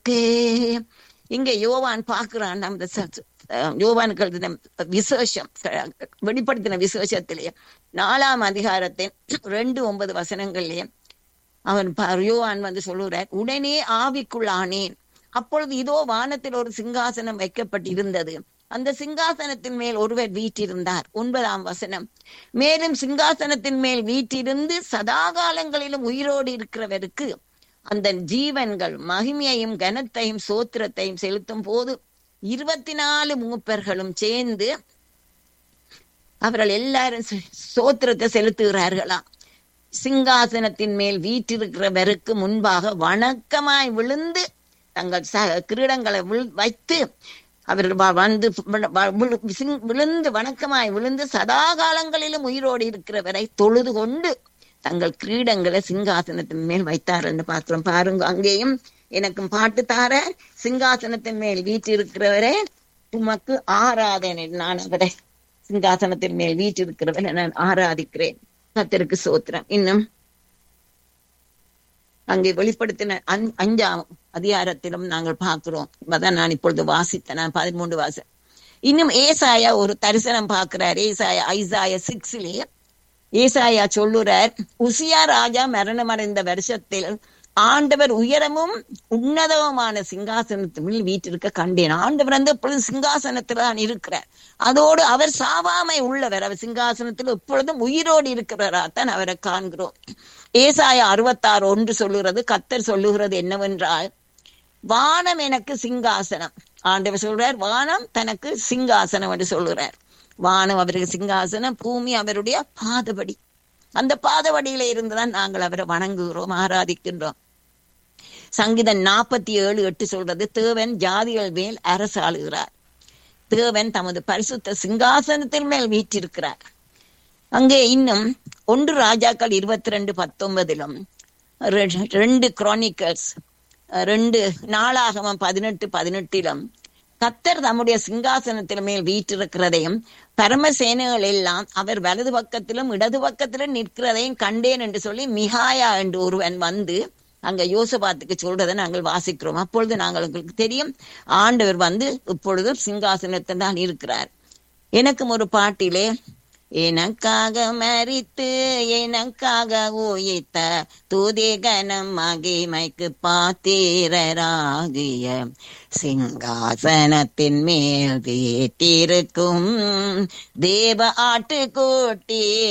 உனக்கு இங்க யோவான் பார்க்கிறான் நம்ம ச- அஹ் யோவானுக்கு எழுதின விசேஷம் க- வெளிப்படுத்தின விசேஷத்திலேயே நாலாம் அதிகாரத்தின் ரெண்டு ஒன்பது வசனங்கள்லயே அவன் ப- யோவான் வந்து சொல்லுகிறார் உடனே ஆவிக்குள்ளானேன் அப்பொழுது இதோ வானத்தில் ஒரு சிங்காசனம் வைக்கப்பட்டிருந்தது அந்த சிங்காசனத்தின் மேல் ஒருவர் வீற்றிருந்தார் ஒன்பதாம் வசனம் மேலும் சிங்காசனத்தின் மேல் வீற்றிருந்து சதா காலங்களிலும் உயிரோடு இருக்கிறவருக்கு அந்த ஜீவன்கள் மகிமையையும் கனத்தையும் சோத்திரத்தையும் செலுத்தும் போது இருபத்தி நாலு மூப்பர்களும் சேர்ந்து அவர்கள் எல்லாரும் ச- சோத்திரத்தை செலுத்துகிறார்களாம் சிங்காசனத்தின் மேல் வீற்றிருக்கிறவருக்கு முன்பாக வணக்கமாய் விழுந்து தங்கள் ச கிரீடங்களை வில்- வைத்து அவர்கள் வ- வந்து விழ- வ- விழு- சிங்- விழுந்து வணக்கமாய் விழுந்து சதா காலங்களிலும் உயிரோடு இருக்கிறவரை தொழுது கொண்டு தங்கள் கிரீடங்களை சிங்காசனத்தின் மேல் வைத்தார் என்று பார்க்கிறோம் பாருங்க அங்கேயும் எனக்கும் பாட்டு தார சிங்காசனத்தின் மேல் வீற்றிருக்கிறவரே உமக்கு ஆராதனை நான் அவரை சிங்காசனத்தின் மேல் வீற்றிருக்கிறவரை நான் ஆராதிக்கிறேன் கர்த்தருக்கு சோத்திரம் இன்னும் அங்கே வெளிப்படுத்தின அஞ்- அஞ்சாம் அதிகாரத்திலும் நாங்கள் பார்க்கிறோம் அதான் நான் இப்பொழுது வாசித்தேன் நான் பதிமூன்று வாச இன்னும் ஏசாயா ஒரு தரிசனம் பார்க்கிறார் ஏசாயா ஐசாயா சிக்ஸ்லயே ஏசாயா சொல்லுறார் உசியா ராஜா மரணமடைந்த வருஷத்தில் ஆண்டவர் உயரமும் உன்னதமுமான சிங்காசனத்தில் வீட்டிருக்க கண்டேன் ஆண்டவர் வந்து எப்பொழுதும் சிங்காசனத்தில் தான் இருக்கிறார் அதோடு அவர் சாவாமை உள்ளவர் அவர் சிங்காசனத்தில் எப்பொழுதும் உயிரோடு இருக்கிறவராத்தான் அவரை காண்கிறோம் ஏசாயா அறுபத்தாறு ஒன்று சொல்லுகிறது கத்தர் சொல்லுகிறது என்னவென்றால் வானம் எனக்கு சிங்காசனம் ஆண்டவர் சொல்றார் வானம் தனக்கு சிங்காசனம் என்று சொல்லுறார் வானம் அவருக்கு சிங்காசனம் பூமி அவருடைய பாதபடி அந்த பாதபடியில இருந்துதான் நாங்கள் அவரை வணங்குகிறோம் ஆராதிக்கின்றோம் சங்கீதம் நாற்பத்தி ஏழு எட்டு சொல்றது தேவன் ஜாதிகள் மேல் அரசாளுகிறார் தேவன் தமது பரிசுத்த சிங்காசனத்தின் மேல் வீற்றிருக்கிறார் அங்கே இன்னும் ஒன்று ராஜாக்கள் இருபத்தி ரெண்டு பத்தொன்பதிலும் ரெ- ரெண்டு குரானிக்கல்ஸ் ரெண்டு நாளாகமம் பதினெட்டு பதினெட்டிலும் கத்தர் தம்முடைய சிங்காசனத்தின் மேல் வீற்றிருக்கிறதையும் பரமசேனைகள் எல்லாம் அவர் வலது பக்கத்திலும் இடது பக்கத்திலும் நிற்கிறதையும் கண்டேன் என்று சொல்லி மிகாயா என்று ஒருவன் வந்து அங்க யோசபாத்துக்கு சொல்றதை நாங்கள் வாசிக்கிறோம் அப்பொழுது நாங்கள் உங்களுக்கு தெரியும் ஆண்டவர் வந்து இப்பொழுது சிங்காசனத்தில் தான் இருக்கிறார் எனக்கும் ஒரு பாட்டிலே எனக்காக மரித்து எனக்காக உயித்த துதி கனம் மகிமைக்கு பாத்திரராகிய சிங்காசனத்தின் மேல் வீட்டிருக்கும் தேவ ஆட்டுக்குட்டி